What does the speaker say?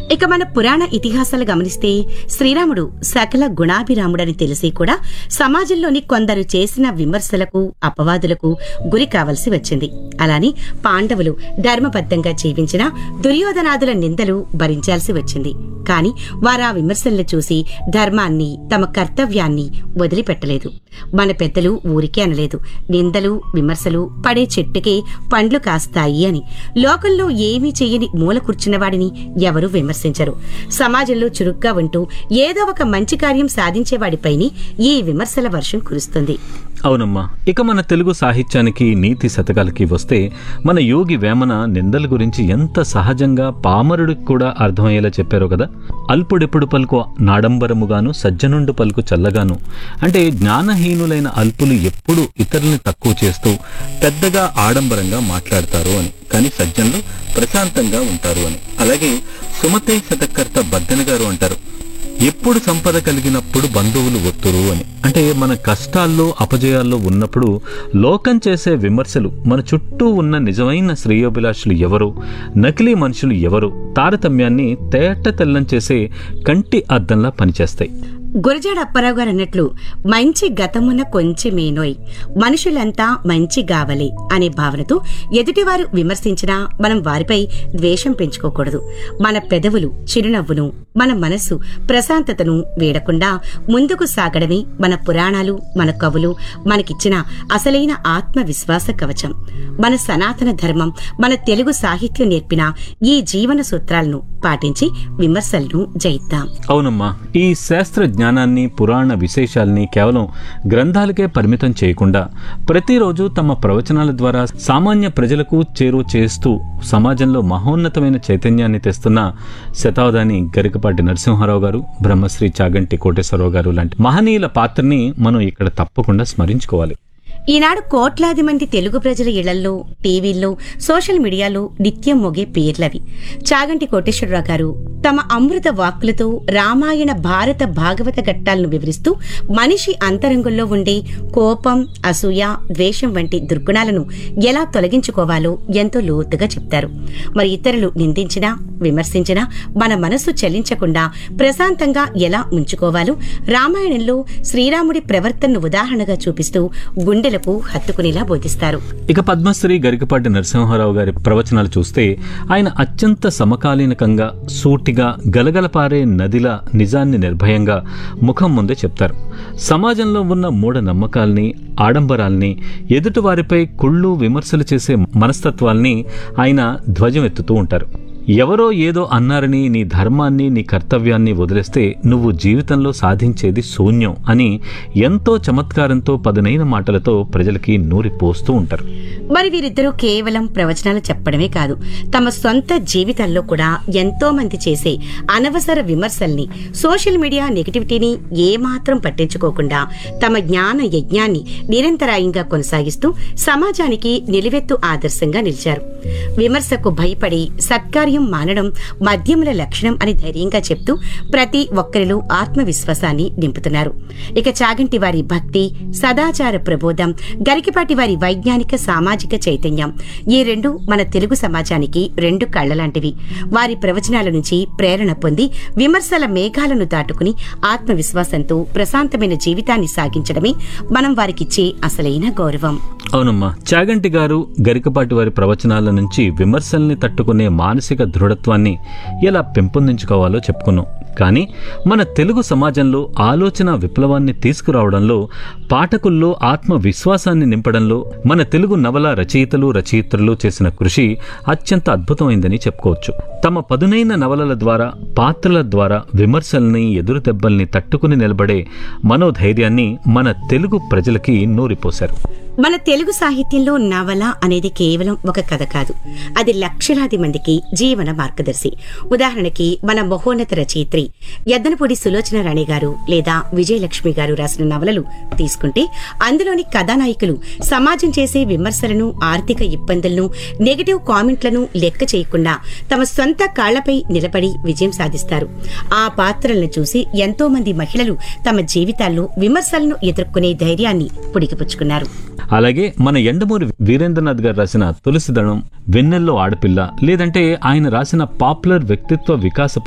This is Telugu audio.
ఇక మన పురాణ ఇతిహాసాలు గమనిస్తే శ్రీరాముడు సకల గుణాభిరాముడని తెలిసి కూడా సమాజంలోని కొందరు చేసిన విమర్శలకు అపవాదులకు గురి కావలసి వచ్చింది అలాని పాండవులు ధర్మబద్ధంగా జీవించిన దుర్యోధనాదుల నిందలు భరించాల్సి వచ్చింది కాని వారా విమర్శలను చూసి ధర్మాన్ని తమ కర్తవ్యాన్ని వదిలిపెట్టలేదు మన పెద్దలు ఊరికే అనలేదు నిందలు విమర్శలు పడే చెట్టుకే పండ్లు కాస్తాయి అని లోకంలో ఏమీ చెయ్యని మూల కూర్చున్నవాడిని ఎవరూ విమర్శించరు సమాజంలో చురుగ్గా ఉంటూ ఏదో ఒక మంచి కార్యం సాధించేవాడిపైని ఈ విమర్శల వర్షం కురుస్తుంది అవునమ్మా ఇక మన తెలుగు సాహిత్యానికి నీతి శతకాలకి వస్తే మన యోగి వేమన నిందల గురించి ఎంత సహజంగా పామరుడికి కూడా అర్థమయ్యేలా చెప్పారో కదా అల్పుడెప్పుడు పలుకు నాడంబరముగాను సజ్జనుండు పలుకు చల్లగాను అంటే జ్ఞానహీనులైన అల్పులు ఎప్పుడు ఇతరుల్ని తక్కువ చేస్తూ పెద్దగా ఆడంబరంగా మాట్లాడతారు అని కానీ సజ్జనులు ప్రశాంతంగా ఉంటారు అని అలాగే సుమతే శతకర్త బద్దెన గారు అంటారు ఎప్పుడు సంపద కలిగినప్పుడు బంధువులు ఒత్తురు అని అంటే మన కష్టాల్లో అపజయాల్లో ఉన్నప్పుడు లోకం చేసే విమర్శలు మన చుట్టూ ఉన్న నిజమైన శ్రేయోభిలాషులు ఎవరు నకిలీ మనుషులు ఎవరు తారతమ్యాన్ని తేట తెల్లం చేసే కంటి అద్దంలా పనిచేస్తాయి గురజాడ అప్పారావు గారు అన్నట్లు మంచి గతమున కొంచెమేనోయ్ మనుషులంతా మంచి గావలే అనే భావనతో ఎదుటివారు విమర్శించినా మనం వారిపై ద్వేషం పెంచుకోకూడదు మన పెదవులు చిరునవ్వును మన మనస్సు ప్రశాంతతను వీడకుండా ముందుకు సాగడమే మన పురాణాలు మన కవులు మనకిచ్చిన అసలైన ఆత్మవిశ్వాస కవచం మన సనాతన ధర్మం మన తెలుగు సాహిత్యం నేర్పిన ఈ జీవన సూత్రాలను పాటించి విమర్శలను జయిద్దాం అవునమ్మా ఈ శాస్త్ర జ్ఞానాన్ని పురాణ విశేషాల్ని కేవలం గ్రంథాలకే పరిమితం చేయకుండా ప్రతిరోజు తమ ప్రవచనాల ద్వారా సామాన్య ప్రజలకు చేరువ చేస్తూ సమాజంలో మహోన్నతమైన చైతన్యాన్ని తెస్తున్న శతావధాని గరికపాటి నరసింహారావు గారు బ్రహ్మశ్రీ చాగంటి కోటేశ్వరరావు గారు లాంటి మహనీయుల పాత్రని మనం ఇక్కడ తప్పకుండా స్మరించుకోవాలి ఈనాడు కోట్లాది మంది తెలుగు ప్రజల ఇళ్లల్లో టీవీల్లో సోషల్ మీడియాలో నిత్యం మోగే పేర్లవి చాగంటి కోటేశ్వరరావు గారు తమ అమృత వాక్కులతో రామాయణ భారత భాగవత ఘట్టాలను వివరిస్తూ మనిషి అంతరంగంలో ఉండే కోపం అసూయ ద్వేషం వంటి దుర్గుణాలను ఎలా తొలగించుకోవాలో ఎంతో లోతుగా చెప్తారు మరి ఇతరులు నిందించినా విమర్శించినా మన మనస్సు చలించకుండా ప్రశాంతంగా ఎలా ఉంచుకోవాలో రామాయణంలో శ్రీరాముడి ప్రవర్తనను ఉదాహరణగా చూపిస్తూ గుండెలకు హత్తుకునేలా బోధిస్తారు ఇక పద్మశ్రీ గరికపాటి నరసింహారావు గారి ప్రవచనాలు చూస్తే ఆయన అత్యంత సమకాలీనకంగా సూటిగా గలగలపారే నదిలా నిజాన్ని నిర్భయంగా ముఖం ముందే చెప్తారు సమాజంలో ఉన్న మూఢ నమ్మకాల్ని ఆడంబరాల్ని ఎదుటివారిపై కుళ్ళు విమర్శలు చేసే మనస్తత్వాల్ని ఆయన ధ్వజమెత్తుతూ ఉంటారు ఎవరో ఏదో అన్నారని నీ ధర్మాన్ని నీ కర్తవ్యాన్ని వదిలేస్తే నువ్వు జీవితంలో సాధించేది శూన్యం అని ఎంతో చమత్కారంతో పదునైన మాటలతో ప్రజలకి నూరి పోస్తూ ఉంటారు మరి వీరిద్దరూ కేవలం ప్రవచనాలు చెప్పడమే కాదు తమ సొంత జీవితాల్లో కూడా ఎంతో మంది చేసే అనవసర విమర్శల్ని సోషల్ మీడియా నెగటివిటీని ఏమాత్రం పట్టించుకోకుండా తమ జ్ఞాన యజ్ఞాన్ని నిరంతరాయంగా కొనసాగిస్తూ సమాజానికి నిలువెత్తు ఆదర్శంగా నిలిచారు విమర్శకు భయపడి సత్కార్యం మానడం మద్యముల లక్షణం అని ధైర్యంగా చెప్తూ ప్రతి ఒక్కరిలో ఆత్మవిశ్వాసాన్ని నింపుతున్నారు ఇక చాగంటి వారి భక్తి సదాచార ప్రబోధం గరికిపాటి వారి వైజ్ఞానిక సామాజిక చైతన్యం ఈ రెండు మన తెలుగు సమాజానికి రెండు కళ్ళలాంటివి వారి ప్రవచనాల నుంచి ప్రేరణ పొంది విమర్శల మేఘాలను దాటుకుని ఆత్మవిశ్వాసంతో ప్రశాంతమైన జీవితాన్ని సాగించడమే మనం వారికిచ్చే అసలైన గౌరవం అవునమ్మా చాగంటి గారు గరికపాటి వారి ప్రవచనాల నుంచి విమర్శల్ని తట్టుకునే మానసిక దృఢత్వాన్ని ఎలా పెంపొందించుకోవాలో చెప్పుకున్నాం కానీ మన తెలుగు సమాజంలో ఆలోచన విప్లవాన్ని తీసుకురావడంలో పాఠకుల్లో ఆత్మవిశ్వాసాన్ని నింపడంలో మన తెలుగు నవల రచయితలు రచయిత్రులు చేసిన కృషి అత్యంత అద్భుతమైందని చెప్పుకోవచ్చు తమ పదునైన నవలల ద్వారా పాత్రల ద్వారా విమర్శల్ని ఎదురు దెబ్బల్ని తట్టుకుని నిలబడే మనోధైర్యాన్ని మన తెలుగు ప్రజలకి నూరిపోశారు మన తెలుగు సాహిత్యంలో నవల అనేది కేవలం ఒక కథ కాదు అది లక్షలాది మందికి జీవన మార్గదర్శి ఉదాహరణకి మన మహోన్నత రచయిత్రి యద్దనపూడి సులోచన రాణి గారు లేదా విజయలక్ష్మి గారు రాసిన నవలలు తీసుకుంటే అందులోని కథానాయకులు సమాజం చేసే విమర్శలను ఆర్థిక ఇబ్బందులను నెగటివ్ కామెంట్లను లెక్క చేయకుండా తమ సొంత కాళ్లపై నిలబడి విజయం సాధిస్తారు ఆ పాత్రలను చూసి ఎంతో మంది మహిళలు తమ జీవితాల్లో విమర్శలను ఎదుర్కొనే ధైర్యాన్ని పుడికిపుచ్చుకున్నారు అలాగే మన ఎండమూరి వీరేంద్రనాథ్ గారు రాసిన తులసిదళం వెన్నెల్లో ఆడపిల్ల లేదంటే ఆయన రాసిన పాపులర్ వ్యక్తిత్వ వికాస